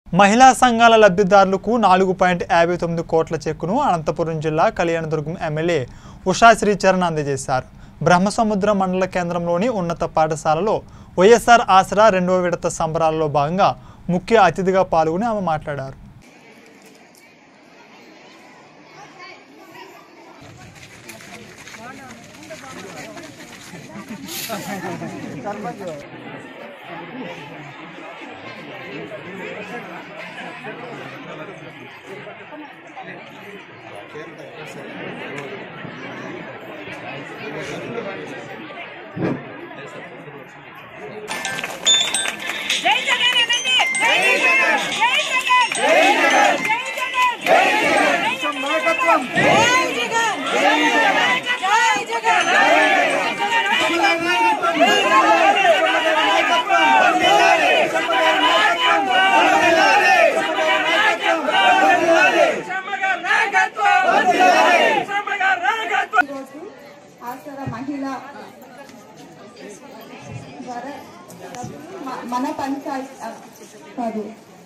మహిళా సంఘాల లబ్ధిదారులకు నాలుగు పాయింట్ యాభై తొమ్మిది కోట్ల చెక్కును అనంతపురం జిల్లా కళ్యాణదుర్గం ఎమ్మెల్యే ఉషాశ్రీ చరణ్ అందజేశారు బ్రహ్మసముద్రం మండల కేంద్రంలోని ఉన్నత పాఠశాలలో వైఎస్ఆర్ ఆసరా రెండవ విడత సంబరాలలో భాగంగా ముఖ్య అతిథిగా పాల్గొని ఆమె మాట్లాడారు జై జగన్ అనండి జై జగన్ జై జగన్ జై జగన్ జై జగన్ జై జగన్ నాయకత్వం జై జగన్ జై జగన్ జై జగన్ ఈరోజు ఆసరా మహిళ ద్వారా మ- మన పంచాయత్ అ, కాదు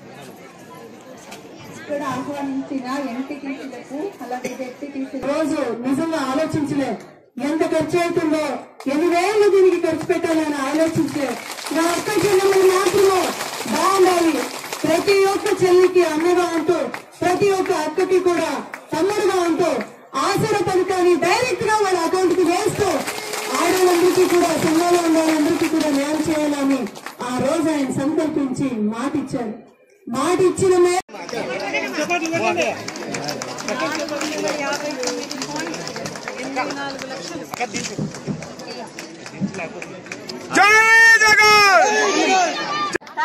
ఇక్కడ ఆహ్వానించిన ఎంపీటీసీలకు అలాగే జెడ్పీటీసీ రోజు నిజంగా ఆలోచించలే ఎంత ఖర్చు అవుతుందో ఎన్ని వేలు దీనికి ఖర్చు పెట్టాలని ఆలోచించలే నా అక్క చెల్లెమ్మలు మాత్రమే బాగుండాలి ప్రతి ఒక్క చెల్లికి అన్నగా ఉంటూ ప్రతి ఒక్క అక్కకి కూడా తమ్ముడుగా ఉంటూ ఆసర పథకాన్ని డైరెక్ట్ గా వాళ్ళ అకౌంట్ కి వేస్తూ ఆడవాళ్ళందరికీ కూడా సంఘంలో ఉన్న వాళ్ళందరికీ కూడా న్యాయం చేయాలని ఆ రోజు ఆయన సంకల్పించి మాట ఇచ్చారు మాట ఇచ్చిన మే జై జగన్